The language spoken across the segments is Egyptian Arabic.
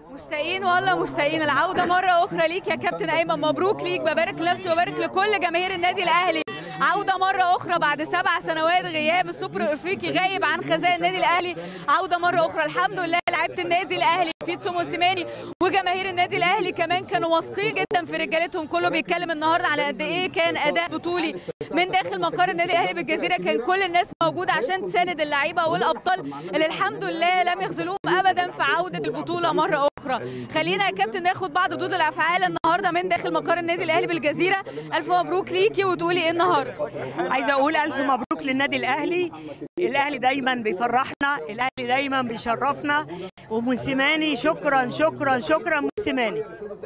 مشتاقين والله مشتاقين العودة مرة أخرى ليك يا كابتن أيمن مبروك ليك ببارك لنفسي وببارك لكل جماهير النادي الأهلي عودة مرة أخرى بعد سبع سنوات غياب السوبر الأفريقي غايب عن خزائن النادي الأهلي عودة مرة أخرى الحمد لله لعيبة النادي الأهلي بيتسو موسيماني وجماهير النادي الأهلي كمان كانوا واثقين جدا في رجالتهم كله بيتكلم النهارده على قد إيه كان أداء بطولي من داخل مقر النادي الأهلي بالجزيرة كان كل الناس موجودة عشان تساند اللعيبة والأبطال اللي الحمد لله لم يخذلوهم أبدا في عودة البطولة مرة أخرى خلينا يا كابتن ناخد بعض ردود الأفعال النهارده من داخل مقر النادي الأهلي بالجزيرة ألف مبروك ليكي وتقولي إيه النهارده عايزه اقول الف مبروك للنادي الاهلي الاهلي دايما بيفرحنا الاهلي دايما بيشرفنا وموسيماني شكرا شكرا شكرا موسيماني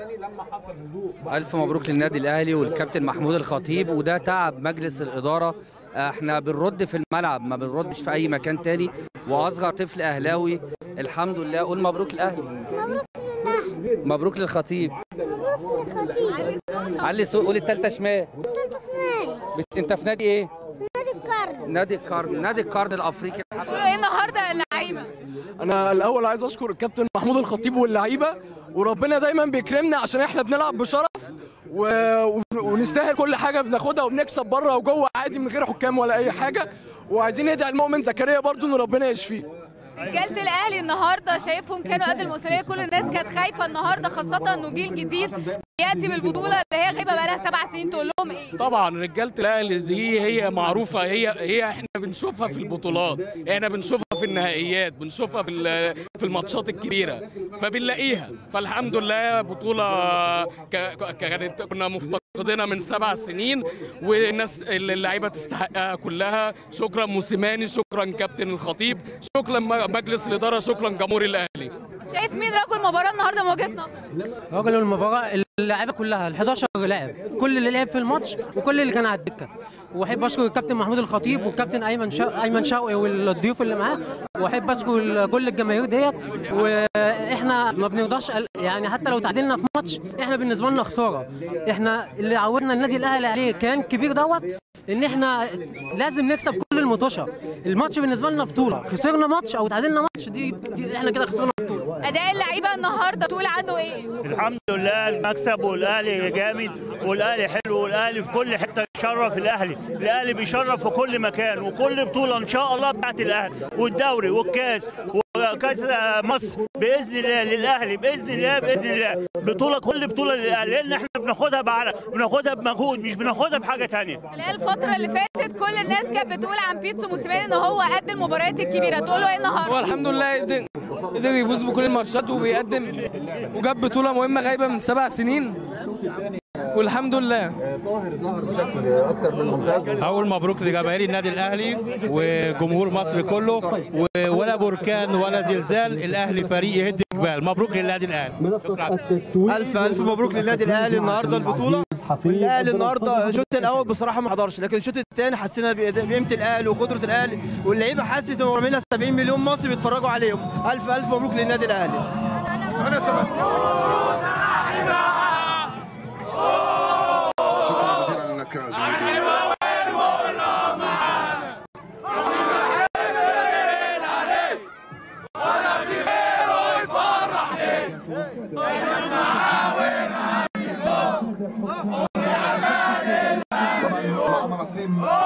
ألف مبروك للنادي الأهلي والكابتن محمود الخطيب وده تعب مجلس الإدارة احنا بنرد في الملعب ما بنردش في أي مكان تاني وأصغر طفل أهلاوي الحمد لله قول مبروك الأهلي مبروك لله مبروك للخطيب مبروك للخطيب علي صوت قول التالتة شمال انت اسماعيل بت... انت في نادي ايه؟ نادي القرن نادي القرن نادي القرن الافريقي تقولوا إيه النهارده يا اللعيبة انا الاول عايز اشكر الكابتن محمود الخطيب واللعيبه وربنا دايما بيكرمنا عشان احنا بنلعب بشرف و... و- ونستاهل كل حاجه بناخدها وبنكسب بره وجوه عادي من غير حكام ولا اي حاجه وعايزين ندعي المؤمن زكريا برضو ان ربنا يشفيه رجاله الاهلي النهارده شايفهم كانوا قد المسؤوليه كل الناس كانت خايفه النهارده خاصه انه جيل جديد ياتي بالبطوله اللي هي غايبه بقالها سبع سنين تقول لهم ايه؟ طبعا رجاله الاهلي دي هي معروفه هي هي احنا بنشوفها في البطولات احنا بنشوفها في النهائيات بنشوفها في ال- في الماتشات الكبيره فبنلاقيها فالحمد لله بطوله ك- ك- كانت كنا مفتقدينها من سبع سنين والناس اللعيبه تستحقها كلها شكرا موسيماني شكرا كابتن الخطيب شكرا مجلس الاداره شكرا جمهور الاهلي شايف مين رجل المباراه النهارده من وجهه نظرك؟ رجل المباراة اللعيبة كلها ال 11 لاعب كل اللي لعب في الماتش وكل اللي كان على الدكة واحب اشكر الكابتن محمود الخطيب والكابتن ايمن شا... ايمن شوقي والضيوف اللي معاه واحب اشكر كل الجماهير ديت واحنا ما بنرضاش يعني حتى لو تعادلنا في ماتش احنا بالنسبه لنا خساره احنا اللي عودنا النادي الاهلي عليه كان كبير دوت ان احنا لازم نكسب كل الماتشات الماتش بالنسبه لنا بطوله خسرنا ماتش او تعادلنا ماتش دي, دي احنا كده خسرنا بطوله اداء اللعيبه النهارده تقول عنه ايه؟ الحمد لله المكسب والاهلي جامد والاهلي حلو والاهلي في كل حته يشرف الاهلي الاهلي بيشرف في كل مكان وكل بطوله ان شاء الله بتاعت الاهلي والدوري والكاس وكاس مصر باذن الله للاهلي باذن الله باذن الله بطوله كل بطوله للاهلي لان احنا بناخدها بعرق بناخدها بمجهود مش بناخدها بحاجه تانية خلال الفتره اللي فاتت كل الناس كانت بتقول عن بيتسو موسيماني ان هو قد المباريات الكبيره تقولوا ايه هو النهارده؟ الحمد لله قدر قدر يفوز بكل الماتشات وبيقدم وجاب بطولة مهمة غايبة من سبع سنين والحمد لله اول مبروك لجماهير النادي الاهلي وجمهور مصر كله و- ولا بركان ولا زلزال الاهلي فريق يهد جبال مبروك للنادي الاهلي الف الف مبروك للنادي الاهلي النهارده البطوله الاهلي النهارده الشوط الاول بصراحه ما حضرش لكن الشوط الثاني حسينا بأداء- بقيمه الاهلي وقدره الاهلي واللعيبه حست ان ورا 70 مليون مصري بيتفرجوا عليهم الف الف مبروك للنادي الاهلي Vamos,